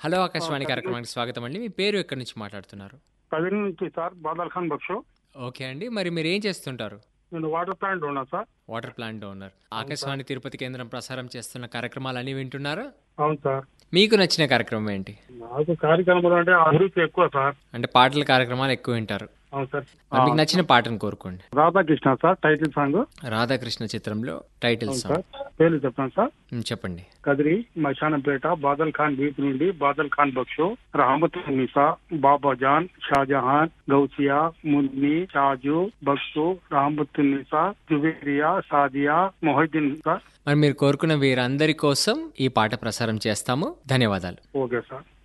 hello Akashvani కార్యక్రమానికి స్వాగతం అండి మీ పేరు ఎక్కడి నుంచి మాట్లాడుతున్నారు కదిరి నుంచి సార్ బాదల్ ఖాన్ బక్షు ఓకే అండి మరి మీరు ఏం చేస్తుంటారు నేను వాటర్ ప్లాంట్ ఉన్నా sir water plant owner Akashvani Tirupati కేంద్రం ప్రసారం చేస్తున్న కార్యక్రమాలన్నీ వింటున్నారా అవును సార్ మీకు నచ్చిన కార్యక్రమం ఏంటి నాకు కార్యక్రమాలు అంటే అభిరుచి ఎక్కువ సార్ అంటే పాటల కార్యక్రమాలు ఎక్కువ వింటారు అవును సార్ మరి మీకు నచ్చిన పాటను కోరుకోండి Radhakrishna sir title song Radhakrishna చిత్రంలో టైటిల్ అవును సాంగ్ సార్ పేర్లు చెప్తాను సార్ ఉమ్, చెప్పండి కదిరి మశానంపేట బాదల్ ఖాన్ ద్వీప్ నుండి బాదల్ ఖాన్ బక్షు రహమత్ నిసా బాబా జాన్ షాజహాన్ గౌసియా మున్ని షాజు బక్షు రహమత్ నిసా జుబేరియా సాదియా మొహిద్దీన్ సార్ మరి మీరు కోరుకున్న వీరందరి కోసం ఈ పాట ప్రసారం చేస్తాము ధన్యవాదాలు ఓకే సార్